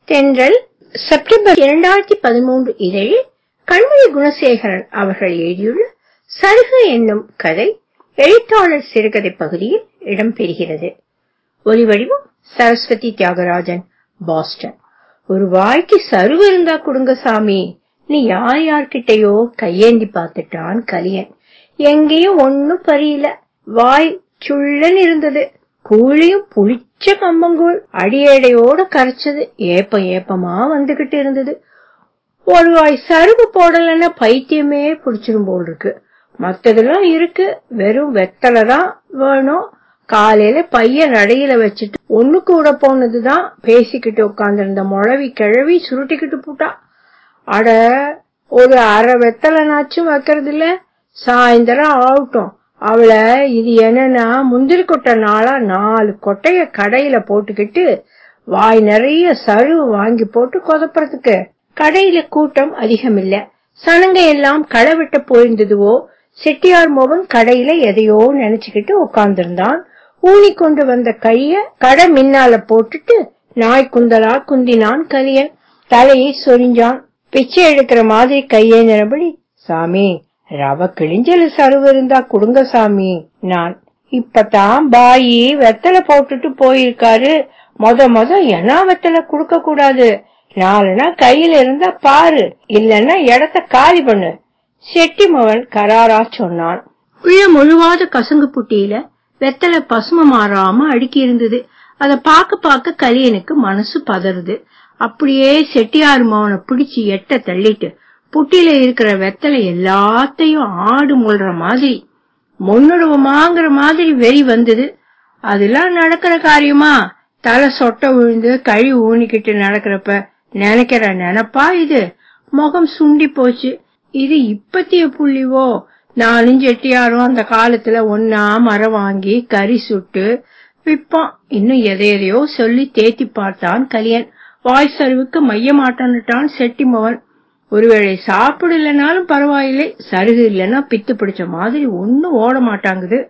தென்றல் செப்டம்பர் இரண்டாயிரத்தி பதிமூன்று இதழில் கண்மணி குணசேகரன் அவர்கள் எழுதியுள்ள சருகு என்னும் கதை எழுத்தாளர் சிறுகதை பகுதியில் இடம்பெறுகிறது ஒலிவடிவம் சரஸ்வதி தியாகராஜன் பாஸ்டன் ஒரு வாய்க்கு சருவு இருந்தா கொடுங்க சாமி நீ யார் யார்கிட்டயோ கையேந்தி பார்த்துட்டான் கலியன் எங்கேயும் ஒன்னும் பரியல வாய் சுள்ளன் இருந்தது கூழியும் புளிச்ச கம்பங்கூழ் அடியேடையோட கரைச்சது ஏப்ப ஏப்பமா வந்துகிட்டு இருந்தது ஒரு வாய் சருகு போடலன்னா பைத்தியமே புடிச்சிரும் போல் இருக்கு மத்ததெல்லாம் இருக்கு வெறும் வெத்தலை தான் வேணும் காலையில பையன் நடையில வச்சுட்டு ஒண்ணு கூட போனதுதான் பேசிக்கிட்டு உட்கார்ந்திருந்த முழவி கிழவி சுருட்டிக்கிட்டு போட்டா அட ஒரு அரை வெத்தலைனாச்சும் வைக்கிறது இல்ல சாயந்தரம் ஆகட்டும் அவளை இது என்னன்னா முந்திரி கொட்டை நாளா நாலு கொட்டைய கடையில போட்டுக்கிட்டு வாய் நிறைய சருவு வாங்கி போட்டு கொதப்புறதுக்கு கடையில கூட்டம் அதிகம் இல்ல சனங்க எல்லாம் களை வெட்ட போயிருந்ததுவோ செட்டியார் மோகன் கடையில எதையோ நினைச்சுக்கிட்டு உட்கார்ந்திருந்தான் ஊனி கொண்டு வந்த கைய கடை மின்னால போட்டுட்டு நாய் குந்தலா குந்தினான் கலியன் தலையை சொரிஞ்சான் பிச்சை எடுக்கிற மாதிரி கையை நிறபடி சாமி ரவ கிழிஞ்சல் சருவு இருந்தா கொடுங்க சாமி நான் இப்பதான் பாயி வெத்தலை போட்டுட்டு போயிருக்காரு மொத மொத என்ன வெத்தலை கொடுக்க கூடாது நாலுனா கையில இருந்தா பாரு இல்லன்னா இடத்த காலி பண்ணு செட்டி மவன் கராரா சொன்னான் உள்ள முழுவாத கசங்கு புட்டியில வெத்தலை பசும மாறாம அடுக்கி இருந்தது அத பாக்க பாக்க கலியனுக்கு மனசு பதறுது அப்படியே செட்டியார் மவனை பிடிச்சு எட்ட தள்ளிட்டு புட்டியில இருக்கிற வெத்தலை எல்லாத்தையும் ஆடு முள்ற மாதிரி முன்னுடுவமாங்கிற மாதிரி வெறி வந்தது அதெல்லாம் நடக்கிற காரியமா தலை சொட்ட விழுந்து கழி ஊனிக்கிட்டு நடக்கிறப்ப நினைக்கிற நினைப்பா இது முகம் சுண்டி போச்சு இது இப்பத்திய புள்ளிவோ நானும் செட்டியாரும் அந்த காலத்துல ஒன்னா மரம் வாங்கி கறி சுட்டு விப்பான் இன்னும் எதை எதையோ சொல்லி தேத்தி பார்த்தான் கலியன் வாய் சருவுக்கு மைய மாட்டான்னுட்டான் செட்டி மவன் ஒருவேளை சாப்பிடலனாலும் பரவாயில்லை சருகு இல்லைன்னா பித்து பிடிச்ச மாதிரி ஒன்னும் ஓட மாட்டாங்குது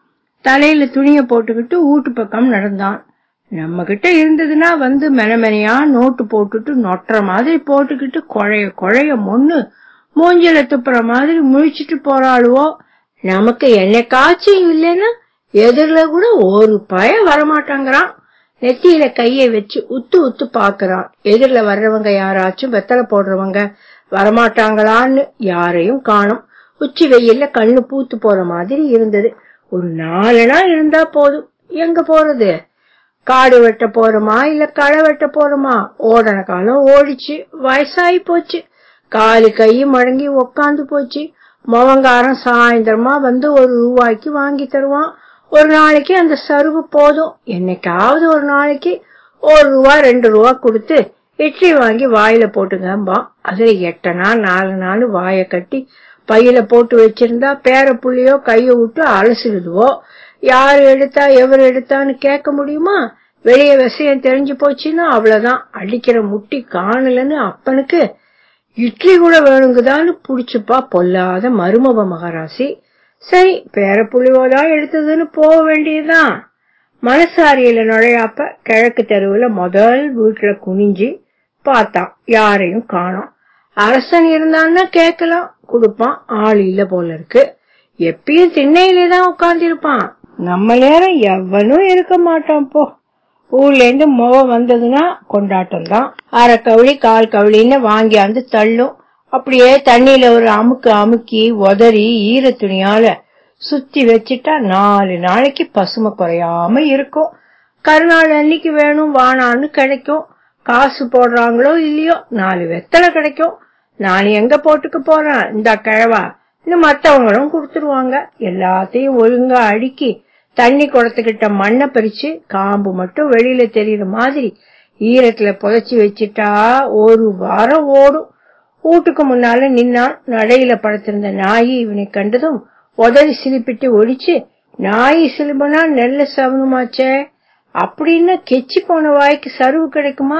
தலையில துணிய போட்டுக்கிட்டு வீட்டு பக்கம் நடந்தான் நம்ம கிட்ட இருந்ததுன்னா வந்து மெனமெனையா நோட்டு போட்டுட்டு நொட்டுற மாதிரி போட்டுக்கிட்டு குழைய குழைய மொன்னு மூஞ்சில துப்புற மாதிரி முழிச்சிட்டு போறாளுவோ நமக்கு என்னைக்காச்சும் இல்லைன்னா எதிரில கூட ஒரு பய வரமாட்டாங்கிறான் நெத்தியில கைய வச்சு உத்து உத்து பாக்குறான் எதிரில வர்றவங்க யாராச்சும் வெத்தலை போடுறவங்க வரமாட்டாங்களான்னு யாரையும் காணும் உச்சி வெயில்ல கண்ணு பூத்து போற மாதிரி இருந்தது ஒரு நாலனா இருந்தா போதும் எங்க போறது காடு வெட்ட போறோமா இல்ல களை வெட்ட போறோமா ஓடன காலம் ஓடிச்சு வயசாகி போச்சு காலு கை மடங்கி உக்காந்து போச்சு முவங்காரம் சாயந்தரமா வந்து ஒரு ரூபாய்க்கு வாங்கி தருவான் ஒரு நாளைக்கு அந்த சருவு போதும் என்னைக்காவது ஒரு நாளைக்கு ஒரு ரூபா ரெண்டு ரூபா கொடுத்து இட்லி வாங்கி வாயில போட்டுங்கம்பா அதுல எட்டனா நாலு நாள் வாய கட்டி பையில போட்டு வச்சிருந்தா பேர புள்ளியோ கைய விட்டு அலசிடுதுவோ யாரு எடுத்தா எவர் எடுத்தான்னு கேட்க முடியுமா வெளிய விஷயம் தெரிஞ்சு போச்சுன்னா அவ்வளவுதான் அடிக்கிற முட்டி காணலன்னு அப்பனுக்கு இட்லி கூட வேணுங்குதான்னு புடிச்சுப்பா பொல்லாத மருமவ மகாராசி சரி பேர புள்ளியோதான் எடுத்ததுன்னு போக வேண்டியதுதான் மனசாரியில நுழையாப்ப கிழக்கு தெருவுல முதல் வீட்டுல குனிஞ்சு பார்த்தான் யாரையும் காணோம் அரசன் இருந்தான்னா கேட்கலாம் கொடுப்பான் ஆள் இல்ல போல இருக்கு எப்பயும் திண்ணையிலே தான் உட்கார்ந்திருப்பான் நம்ம நேரம் எவனும் இருக்க மாட்டான் போ ஊர்ல இருந்து முக வந்ததுன்னா கொண்டாட்டம் தான் அரை கவுளி கால் கவுளின்னு வாங்கியாந்து தள்ளும் அப்படியே தண்ணியில ஒரு அமுக்கு அமுக்கி உதறி ஈர துணியால சுத்தி வச்சிட்டா நாலு நாளைக்கு பசுமை குறையாம இருக்கும் கருநாள் அன்னைக்கு வேணும் வானான்னு கிடைக்கும் காசு போடுறாங்களோ இல்லையோ நாலு வெத்தலை கிடைக்கும் நான் எங்க போட்டுக்க போறேன் இந்த கிழவா இன்னும் மத்தவங்களும் கொடுத்துருவாங்க எல்லாத்தையும் ஒழுங்கா அடுக்கி தண்ணி குடத்துக்கிட்ட மண்ணை பறிச்சு காம்பு மட்டும் வெளியில தெரியற மாதிரி ஈரத்துல புதைச்சி வச்சிட்டா ஒரு வாரம் ஓடும் வீட்டுக்கு முன்னால நின்னான் நடையில படுத்திருந்த நாயி இவனை கண்டதும் உதறி சிலிப்பிட்டு ஒடிச்சு நாய் சிலுபனா நெல்ல சவனுமாச்சே அப்படின்னு கெச்சி போன வாய்க்கு சருவு கிடைக்குமா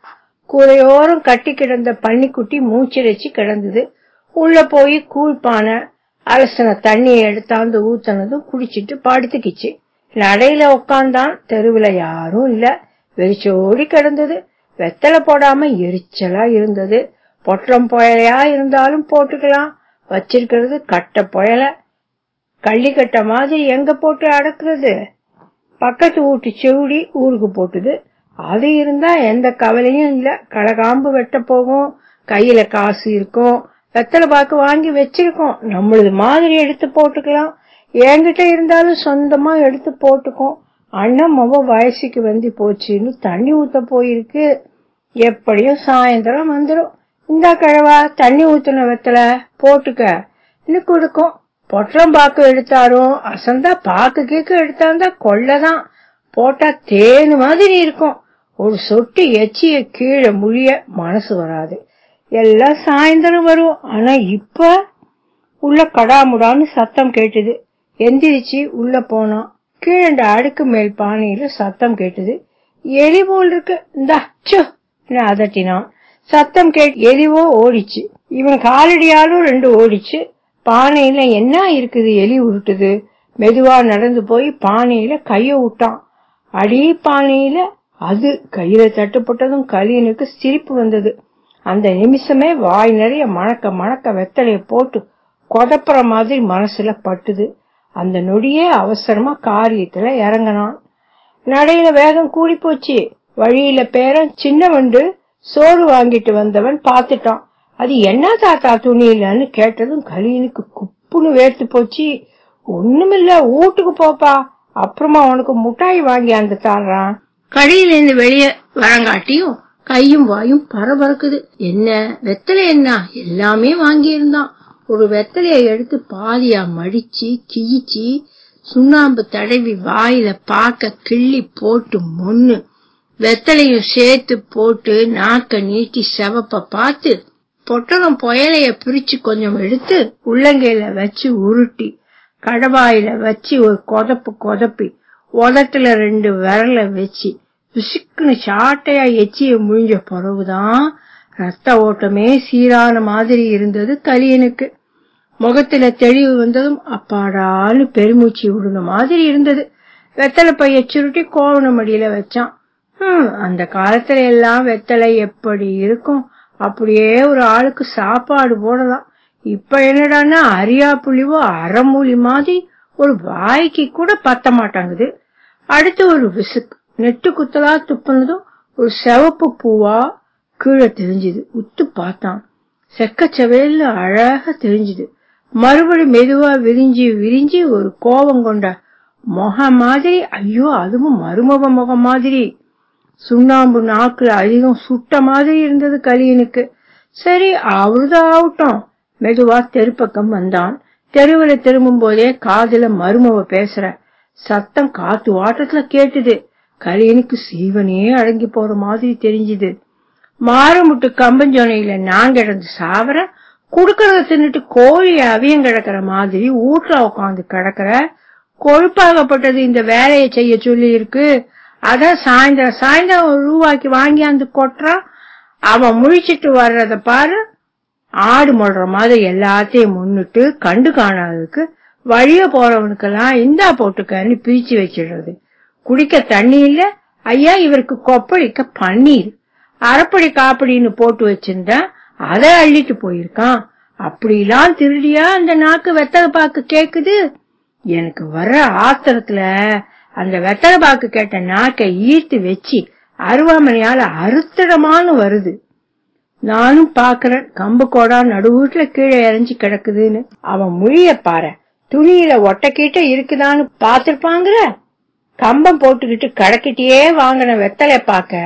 கூரையோரம் கட்டி கிடந்த பன்னிக்குட்டி மூச்சிரைச்சு கிடந்தது உள்ள போய் கூழ் பானை அலசன தண்ணியை எடுத்தாந்து ஊத்தனதும் குடிச்சிட்டு படுத்துக்கிச்சு நடையில உக்காந்தான் தெருவுல யாரும் இல்ல வெறிச்சோடி கிடந்தது வெத்தலை போடாம எரிச்சலா இருந்தது பொற்றம் புயலையா இருந்தாலும் போட்டுக்கலாம் வச்சிருக்கிறது கட்ட புயல கள்ளிக்கட்ட மாதிரி எங்க போட்டு அடக்குறது பக்கத்து வீட்டு செவுடி ஊருக்கு போட்டுது அது இருந்தா எந்த கவலையும் இல்ல கலகாம்பு வெட்ட போகும் கையில காசு இருக்கும் வெத்தலை பாக்கு வாங்கி வச்சிருக்கோம் நம்மளது மாதிரி எடுத்து போட்டுக்கலாம் என்கிட்ட இருந்தாலும் சொந்தமா எடுத்து போட்டுக்கும் அண்ணன் மொப வயசுக்கு வந்து போச்சுன்னு தண்ணி ஊத்த போயிருக்கு எப்படியும் சாயந்தரம் வந்துடும் இந்த கிழவா தண்ணி ஊத்துன வெத்தலை போட்டுக்க இன்னும் கொடுக்கும் பொற்றம் பாக்கு எடுத்தாரும் அசந்தா பாக்கு கீக்கு எடுத்தாந்தா கொள்ளதான் போட்டா தேனு மாதிரி இருக்கும் ஒரு சொட்டு எச்சிய கீழே முழிய மனசு வராது எல்லாம் சாயந்தரம் வரும் ஆனா இப்ப உள்ள கடாமுடான்னு சத்தம் கேட்டுது எந்திரிச்சு உள்ள போனான் கீழண்ட அடுக்கு மேல் பானையில சத்தம் கேட்டுது எலி போல் இருக்கு இந்தா சு அதட்டினான் சத்தம் கேட்டு எலிவோ ஓடிச்சு இவன் காலடியாலும் ரெண்டு ஓடிச்சு பானையில என்ன இருக்குது எலி உருட்டுது மெதுவா நடந்து போய் பானையில கைய விட்டான் அடி பானையில அது கையில தட்டுப்பட்டதும் கலியனுக்கு சிரிப்பு வந்தது அந்த நிமிஷமே வாய் நிறைய மணக்க மணக்க வெத்தலைய போட்டு கொதப்புற மாதிரி மனசுல பட்டுது அந்த நொடியே அவசரமா காரியத்துல இறங்கினான் நடையில வேகம் கூடி போச்சு வழியில பேரன் சின்ன வண்டு சோறு வாங்கிட்டு வந்தவன் பாத்துட்டான் அது என்ன தாத்தா துணி இல்லன்னு கேட்டதும் கலியனுக்கு குப்புன்னு வேர்த்து போச்சு ஒண்ணுமில்ல வீட்டுக்கு போப்பா அப்புறமா உனக்கு முட்டாய் வாங்கி அந்த தாடுறான் கடையில இருந்து வெளியே வரங்காட்டியும் கையும் வாயும் பரபரக்குது என்ன வெத்தலை என்ன எல்லாமே வாங்கி இருந்தான் ஒரு வெத்தலைய எடுத்து பாதியா மடிச்சு கிழிச்சு சுண்ணாம்பு தடவி வாயில பாக்க கிள்ளி போட்டு மொன்னு வெத்தலையும் சேர்த்து போட்டு நாக்க நீட்டி செவப்ப பார்த்து பொட்டகம் புயலைய பிரிச்சு கொஞ்சம் எடுத்து உள்ளங்கையில வச்சு உருட்டி கடவாயில வச்சு ஒரு கொதப்பு கொதப்பி உதட்டுல ரெண்டு விரல வச்சு விசுக்குன்னு சாட்டையா எச்சிய முழிஞ்ச பிறகுதான் ரத்த ஓட்டமே சீரான மாதிரி இருந்தது கலியனுக்கு முகத்துல தெளிவு வந்ததும் அப்பாடான்னு பெருமூச்சு விடுன மாதிரி இருந்தது வெத்தலை பைய சுருட்டி கோவணம் மடியில வச்சான் ஹம், அந்த காலத்துல எல்லாம் வெத்தலை எப்படி இருக்கும் அப்படியே ஒரு ஆளுக்கு சாப்பாடு போடலாம் இப்ப என்னடான்னா அரியா புலிவோ அறமூலி மாதிரி ஒரு வாய்க்கு கூட பத்த மாட்டாங்குது அடுத்து ஒரு விசுக்கு நெட்டு குத்தலா துப்புனதும் ஒரு சிவப்பு பூவா கீழே தெரிஞ்சுது உத்து பார்த்தான் செக்கச்சவேல்ல அழகா தெரிஞ்சுது மறுபடி மெதுவா விரிஞ்சு விரிஞ்சு ஒரு கோபம் கொண்ட முகம் மாதிரி ஐயோ அதுவும் மருமக முகம் மாதிரி சுண்ணாம்பு நாக்குல அதிகம் சுட்ட மாதிரி இருந்தது கலியனுக்கு சரி அவருதான் ஆகட்டும் மெதுவா தெருப்பக்கம் வந்தான் தெருவுல திரும்பும் போதே காதுல மருமவ பேசுற சத்தம் காத்து வாட்டத்துல கேட்டுது கலியனுக்கு சீவனே அடங்கி போற மாதிரி தெரிஞ்சுது மாறுமுட்டு கம்பஞ்சோனையில நான் கிடந்து சாவர குடுக்கறத தின்னுட்டு கோழி அவியம் கிடக்குற மாதிரி வீட்டுல உட்காந்து கிடக்குற கொழுப்பாகப்பட்டது இந்த வேலையை செய்ய சொல்லி இருக்கு அதான் சாயந்தரம் சாயந்தரம் ஒரு ரூபாய்க்கு வாங்கியாந்து கொட்டுறான் அவன் முழிச்சிட்டு வர்றத பாரு ஆடு முடுற மாதிரி எல்லாத்தையும் முன்னிட்டு கண்டு காணாததுக்கு வழிய போறவனுக்கெல்லாம் இந்தா போட்டுக்கன்னு பிரிச்சு வச்சிடுறது குடிக்க தண்ணி இல்ல ஐயா இவருக்கு கொப்பளிக்க பன்னீர் அரைப்படி காப்படின்னு போட்டு வச்சிருந்தா அதை அள்ளிட்டு போயிருக்கான் அப்படிலாம் திருடியா அந்த நாக்கு வெத்தலை பாக்கு கேக்குது எனக்கு வர்ற ஆத்திரத்துல அந்த வெத்தலை பாக்கு கேட்ட நாக்கை ஈர்த்து வச்சு அருவாமனையால அறுத்திடமான்னு வருது நானும் பாக்குறேன் கம்பு கோடா நடுவீட்டுல கீழே இறஞ்சி கிடக்குதுன்னு அவன் முழிய பாரு துணியில ஒட்டக்கீட்ட இருக்குதான்னு பாத்திருப்பாங்கிற கம்பம் போட்டுக்கிட்டு கடைக்கிட்டே வாங்கின வெத்தலை பாக்க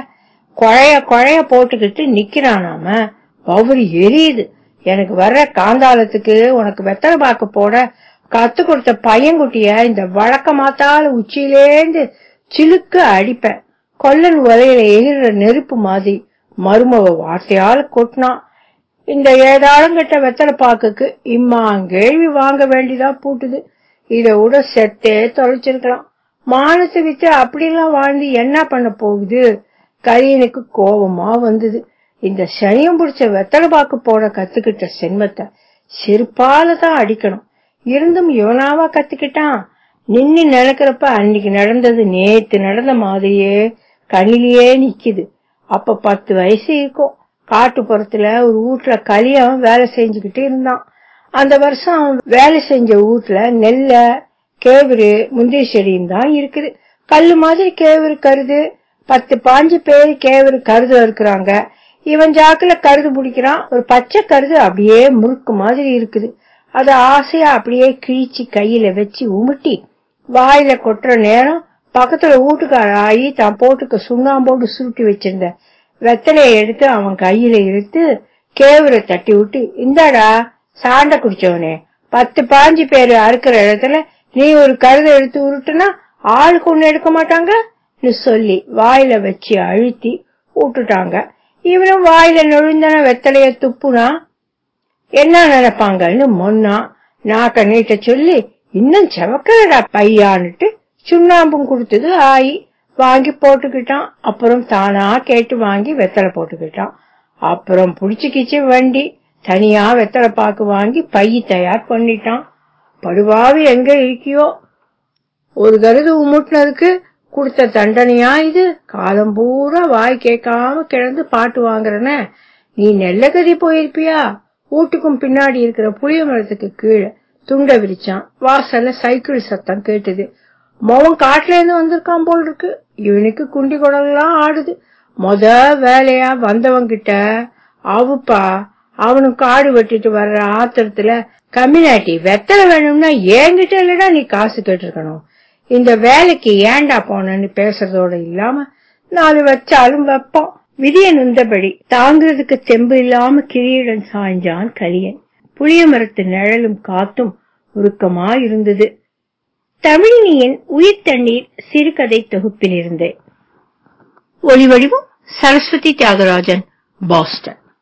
குழைய குழைய போட்டுக்கிட்டு நிக்கிறானாம ஒவ்வொரு எரியுது எனக்கு வர்ற காந்தாலத்துக்கு உனக்கு வெத்தலை பாக்க போட கத்து கொடுத்த பையன்குட்டிய இந்த வழக்கமாத்தால உச்சியிலேந்து சிலுக்க அடிப்பேன் கொல்லன் உலையில எகிற நெருப்பு மாதிரி மருமவ வார்த்தையால கொட்டினான் இந்த ஏதாளும் கெட்ட வெத்தலை பாக்குக்கு இம்மாங்கேள்வி வாங்க வேண்டியதா பூட்டுது இத விட செத்தே தொலைச்சிருக்கலாம் மானத்தை வித்து அப்படிலாம் வாழ்ந்து என்ன பண்ண போகுது கரியனுக்கு கோபமா வந்தது இந்த சனியம் பிடிச்ச வெத்தலை பாக்கு போட கத்துக்கிட்ட சென்மத்தை செருப்பால தான் அடிக்கணும் இருந்தும் இவனாவா கத்துக்கிட்டான் நின்னு நினைக்கிறப்ப அன்னைக்கு நடந்தது நேத்து நடந்த மாதிரியே கண்ணிலேயே நிக்குது அப்ப பத்து வயசு இருக்கும் காட்டுப்புறத்துல ஒரு வீட்டுல கலியவன் வேலை செஞ்சுக்கிட்டு இருந்தான் அந்த வருஷம் அவன் வேலை செஞ்ச வீட்டுல நெல்ல கேவுரு முந்திரி செடியும் தான் இருக்குது கல்லு மாதிரி கேவுரு கருது பத்து பாஞ்சு பேர் கேவுரு கருது இருக்கிறாங்க இவன் ஜாக்குல கருது பிடிக்கிறான் ஒரு பச்சை கருது அப்படியே முறுக்கு மாதிரி இருக்குது அத ஆசையா அப்படியே கிழிச்சு கையில வச்சு உமிட்டி வாயில கொட்டுற நேரம் பக்கத்துல வீட்டுக்கார ஆகி தான் போட்டுக்க சுண்ணாம்போடு சுருட்டி வச்சிருந்த வெத்தலையை எடுத்து அவன் கையில இழுத்து கேவுரை தட்டி விட்டு இந்தாடா சாண்ட குடிச்சவனே பத்து பாஞ்சு பேரு அறுக்கிற இடத்துல நீ ஒரு கருதை எடுத்து உருட்டுனா ஆளுக்கு ஒண்ணு எடுக்க மாட்டாங்க சொல்லி வாயில வச்சு அழுத்தி விட்டுட்டாங்க இவனும் வாயில நொழுந்தன வெத்தலைய துப்புனா என்ன நினைப்பாங்கன்னு மொன்னா நாக்க நீட்ட சொல்லி இன்னும் செவக்கிறடா பையான்னுட்டு சுண்ணாம்பும் கொடுத்தது ஆயி வாங்கி போட்டுக்கிட்டான் அப்புறம் தானா கேட்டு வாங்கி வெத்தலை போட்டுக்கிட்டான் அப்புறம் புடிச்சுக்கிச்சு வண்டி தனியா வெத்தலை பாக்கு வாங்கி பை தயார் பண்ணிட்டான் படுவாவி எங்க இருக்கியோ ஒரு கருது உமுட்டினதுக்கு கொடுத்த தண்டனையா இது காலம் பூரா வாய் கேட்காம கிடந்து பாட்டு வாங்குறன நீ நெல்லகதி போயிருப்பியா வீட்டுக்கும் பின்னாடி இருக்கிற புளிய மரத்துக்கு கீழே துண்டை விரிச்சான் வாசல்ல சைக்கிள் சத்தம் கேட்டது மோவன் காட்டுல இருந்து வந்திருக்கான் போல் இருக்கு இவனுக்கு குண்டி குடல்லாம் ஆடுது மொத வேலையா வந்தவங்கிட்ட அவுப்பா அவனும் காடு வெட்டிட்டு வர்ற ஆத்திரத்துல கம்யூனிட்டி வெத்தலை வேணும்னா என்கிட்ட இல்லடா நீ காசு கேட்டிருக்கணும் இந்த வேலைக்கு ஏண்டா போனன்னு பேசுறதோட இல்லாம நாலு வச்சாலும் வைப்போம் விதிய நுந்தபடி தாங்கிறதுக்கு தெம்பு இல்லாம கிரீடன் சாய்ஞ்சான் கலியன் புளிய மரத்து நிழலும் காத்தும் உருக்கமா இருந்தது தமிழினியின் உயிர் தண்ணீர் சிறுகதை தொகுப்பிலிருந்து ஒளிவடிவும் சரஸ்வதி தியாகராஜன் பாஸ்டன்